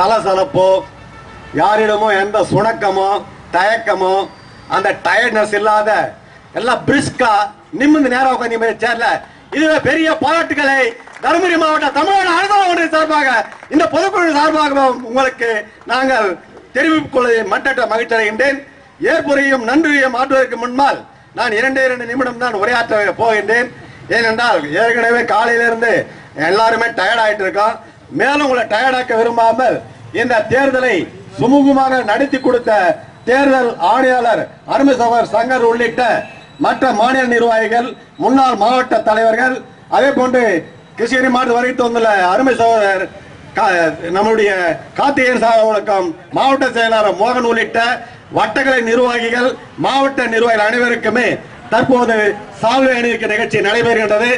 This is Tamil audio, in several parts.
சலசலப்போ யாரிடமோ எந்த சுணக்கமோ தயக்கமோ அந்த டயர்ட்னஸ் இல்லாத எல்லாம் பிரிஸ்கா நிமிர்ந்து நேரம் உட்காந்து சேர்ல இதுவே பெரிய பாராட்டுகளை தருமபுரி மாவட்ட தமிழ்நாடு அனுதான ஒன்றிய சார்பாக இந்த பொதுக்குழு சார்பாக உங்களுக்கு நாங்கள் தெரிவித்துக் கொள்வதில் மட்டற்ற மகிழ்ச்சி அடைகின்றேன் ஏற்புரையும் நன்றியும் ஆற்றுவதற்கு முன்னால் நான் இரண்டே இரண்டு நிமிடம் தான் உரையாற்ற போகின்றேன் ஏனென்றால் ஏற்கனவே காலையிலிருந்து எல்லாருமே டயர்ட் ஆயிட்டு இருக்கோம் மேலும் உங்களை டயர்டாக்க விரும்பாமல் இந்த தேர்தலை சுமூகமாக நடத்தி கொடுத்த தேர்தல் ஆணையாளர் அருமை சகோதரர் சங்கர் உள்ளிட்ட மற்ற மாநில நிர்வாகிகள் முன்னாள் மாவட்ட தலைவர்கள் அதே போன்று கிருஷ்ணகிரி மாவட்ட வரைக்கும் வந்துள்ள அருமை சகோதரர் கா- நம்முடைய கார்த்திகேயன் சார் வணக்கம் மாவட்ட செயலாளர் மோகன் உள்ளிட்ட வட்டக்கலை நிர்வாகிகள் மாவட்ட நிர்வாகிகள் அனைவருக்குமே தற்போது சால்வை அணிவிக்க நிகழ்ச்சி நடைபெறுகின்றது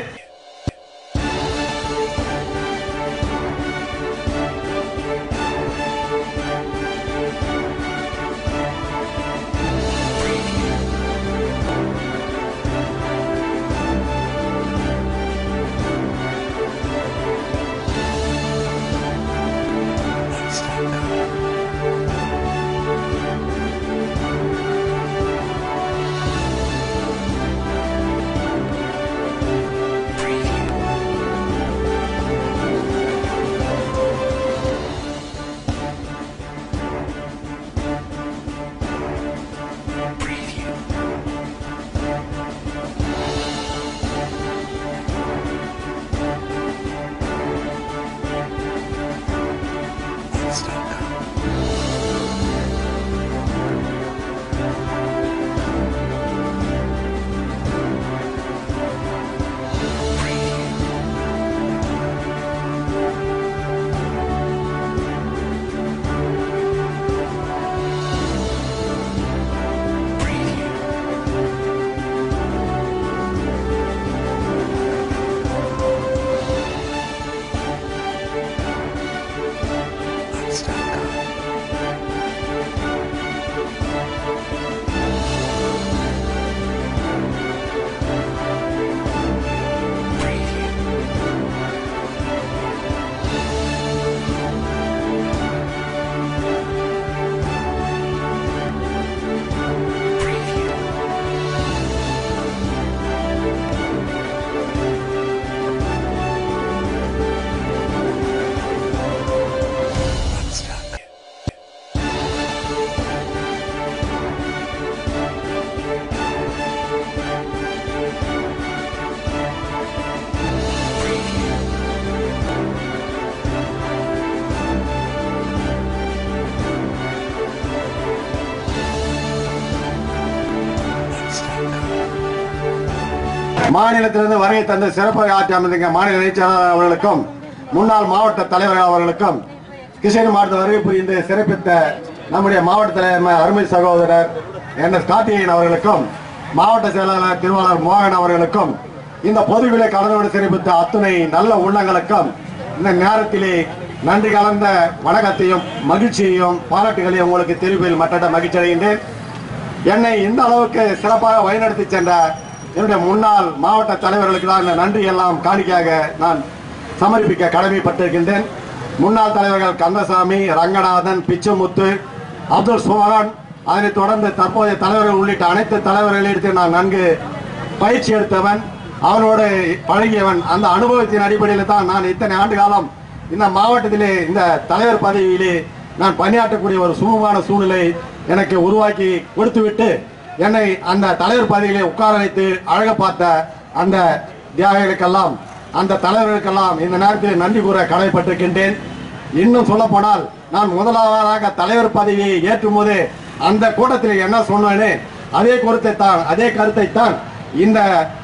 மாநிலத்திலிருந்து வருகை தந்து சிறப்பாக ஆற்றி அமைந்திருக்க மாநில இணைச்சாளர் அவர்களுக்கும் முன்னாள் மாவட்ட தலைவர் அவர்களுக்கும் கிருஷ்ணகிரி மாவட்ட வருகை புரிந்து சிறப்பித்த நம்முடைய மாவட்ட தலைவர் அருமை சகோதரர் என் எஸ் கார்த்திகேயன் அவர்களுக்கும் மாவட்ட செயலாளர் திருவாளர் மோகன் அவர்களுக்கும் இந்த பொதுவிலை கலந்தோடு சிறப்பித்த அத்துணை நல்ல உள்ளங்களுக்கும் இந்த நேரத்திலே நன்றி கலந்த வணக்கத்தையும் மகிழ்ச்சியையும் பாராட்டுகளையும் உங்களுக்கு தெரிவிப்பதில் மற்ற மகிழ்ச்சி அடைகின்றேன் என்னை இந்த அளவுக்கு சிறப்பாக வழிநடத்தி சென்ற என்னுடைய முன்னாள் மாவட்ட தலைவர்களுக்கு தான் இந்த நன்றி எல்லாம் காணிக்கையாக நான் சமர்ப்பிக்க கடமைப்பட்டிருக்கின்றேன் முன்னாள் தலைவர்கள் கந்தசாமி ரங்கநாதன் பிச்சமுத்து அப்துல் சுமகன் அதனைத் தொடர்ந்து தற்போதைய தலைவர்கள் உள்ளிட்ட அனைத்து தலைவர்களிடத்தில் நான் நன்கு பயிற்சி எடுத்தவன் அவனோடு பழகியவன் அந்த அனுபவத்தின் அடிப்படையில் தான் நான் இத்தனை ஆண்டு காலம் இந்த மாவட்டத்திலே இந்த தலைவர் பதவியிலே நான் பணியாற்றக்கூடிய ஒரு சுமூகமான சூழ்நிலை எனக்கு உருவாக்கி கொடுத்துவிட்டு என்னை அந்த தலைவர் பதவியிலே உட்கார வைத்து அழக பார்த்த அந்த தியாகிகளுக்கெல்லாம் அந்த தலைவர்களுக்கெல்லாம் இந்த நேரத்தில் நன்றி கூற கடமைப்பட்டிருக்கின்றேன் இன்னும் சொல்ல போனால் நான் முதலாவதாக தலைவர் பதவியை ஏற்றும் போது அந்த கூட்டத்தில் என்ன சொன்னேனே அதே கருத்தை தான் அதே கருத்தை தான் இந்த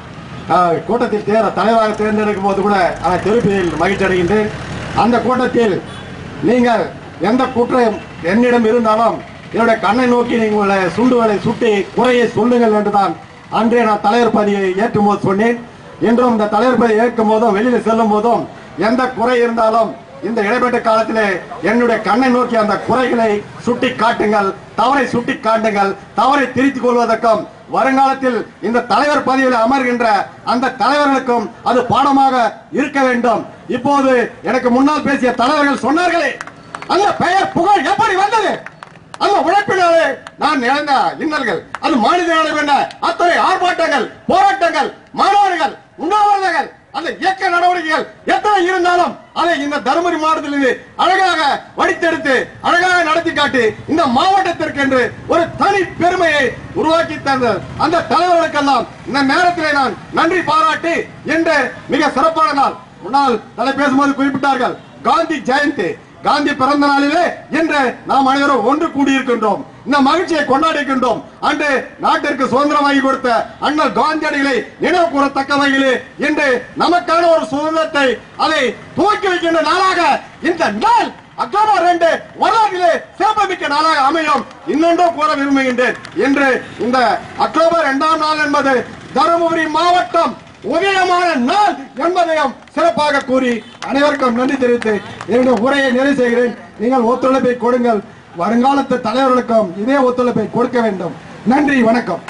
ஆஹ், கூட்டத்தில் தேர தலைவராக தேர்ந்தெடுக்கும் போது கூட அதை தெரிவிப்பதில் மகிழ்ச்சி அடைகின்றேன் அந்த கூட்டத்தில் நீங்கள் எந்த குற்றம் என்னிடம் இருந்தாலும் என்னுடைய கண்ணை நோக்கி நீங்களை சுண்டுகளை சுட்டி குறையை சொல்லுங்கள் என்றுதான் அன்றே நான் தலைவர் பதவியை ஏற்றும் போது சொன்னேன் இன்றும் இந்த தலைவர் பதவி ஏற்கும் போதும் வெளியில் செல்லும் போதும் எந்த குறை இருந்தாலும் இந்த இடைப்பட்ட காலத்திலே என்னுடைய கண்ணை நோக்கி அந்த குறைகளை சுட்டி காட்டுங்கள் தவறை சுட்டி காட்டுங்கள் தவறை திருத்திக் கொள்வதற்கும் வருங்காலத்தில் இந்த தலைவர் பதவியில் அமர்கின்ற அந்த தலைவர்களுக்கும் அது பாடமாக இருக்க வேண்டும் இப்போது எனக்கு முன்னால் பேசிய தலைவர்கள் சொன்னார்களே அந்த பெயர் புகழ் எப்படி வந்தது அந்த உழைப்பினாலே நான் இழந்த இன்னல்கள் அது மாநில வேண்ட அத்தனை ஆர்ப்பாட்டங்கள் போராட்டங்கள் மாணவர்கள் உண்ணாவிரதங்கள் அந்த இயக்க நடவடிக்கைகள் எத்தனை இருந்தாலும் அதை இந்த தருமபுரி மாவட்டத்திலிருந்து அழகாக வடித்தெடுத்து அழகாக நடத்தி காட்டி இந்த மாவட்டத்திற்கு என்று ஒரு தனி பெருமையை உருவாக்கி தந்த அந்த தலைவர்களுக்கெல்லாம் இந்த நேரத்திலே நான் நன்றி பாராட்டி என்று மிக சிறப்பான நாள் முன்னாள் தலை பேசும்போது குறிப்பிட்டார்கள் காந்தி ஜெயந்தி காந்தி பிறந்த நாளிலே இன்று நாம் அனைவரும் ஒன்று கூடியிருக்கின்றோம் இந்த மகிழ்ச்சியை கொண்டாடிக்கின்றோம் அன்று நாட்டிற்கு சுதந்திரம் வாங்கி கொடுத்த அண்ணல் காந்தியடிகளை நினைவு கூறத்தக்க வகையிலே இன்று நமக்கான ஒரு சுதந்திரத்தை அதை துவக்கி வைக்கின்ற நாளாக இந்த நாள் அக்டோபர் ரெண்டு வரலாற்றிலே சிறப்புமிக்க நாளாக அமையும் இன்னொன்றும் கூற விரும்புகின்றேன் இன்று இந்த அக்டோபர் இரண்டாம் நாள் என்பது தருமபுரி மாவட்டம் உதயமான நாள் என்பதையும் சிறப்பாக கூறி அனைவருக்கும் நன்றி தெரிவித்து என்னுடைய உரையை நிறைவு செய்கிறேன் நீங்கள் ஒத்துழைப்பை கொடுங்கள் வருங்காலத்து தலைவர்களுக்கும் இதே ஒத்துழைப்பை கொடுக்க வேண்டும் நன்றி வணக்கம்